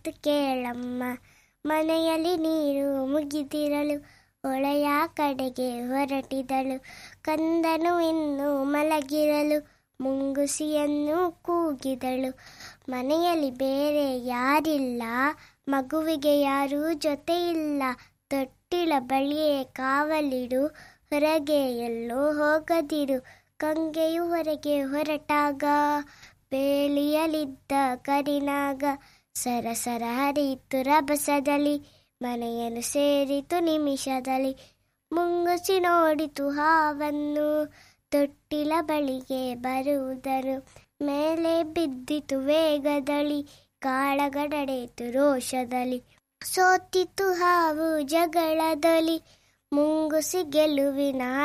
ಮಾತು ಕೇಳಮ್ಮ ಮನೆಯಲ್ಲಿ ನೀರು ಮುಗಿದಿರಲು ಹೊಳೆಯ ಕಡೆಗೆ ಹೊರಟಿದಳು ಕಂದನು ಇನ್ನು ಮಲಗಿರಲು ಮುಂಗುಸಿಯನ್ನು ಕೂಗಿದಳು ಮನೆಯಲ್ಲಿ ಬೇರೆ ಯಾರಿಲ್ಲ ಮಗುವಿಗೆ ಯಾರೂ ಜೊತೆ ಇಲ್ಲ ತೊಟ್ಟಿಲ ಬಳಿಯೇ ಕಾವಲಿಡು ಹೊರಗೆ ಎಲ್ಲೋ ಹೋಗದಿರು ಕಂಗೆಯು ಹೊರಗೆ ಹೊರಟಾಗ ಬೇಲಿಯಲಿದ್ದ ಕರಿನಾಗ ಸರಸರ ಹರಿಯಿತು ರಭಸದಲ್ಲಿ ಮನೆಯನ್ನು ಸೇರಿತು ನಿಮಿಷದಲ್ಲಿ ಮುಂಗುಸಿ ನೋಡಿತು ಹಾವನ್ನು ತೊಟ್ಟಿಲ ಬಳಿಗೆ ಬರುವುದನು ಮೇಲೆ ಬಿದ್ದಿತು ವೇಗದಲ್ಲಿ ಕಾಳಗಡಡೆಯಿತು ರೋಷದಲ್ಲಿ ಸೋತಿತು ಹಾವು ಜಗಳದಲ್ಲಿ ಮುಂಗುಸಿ ಗೆಲುವಿನ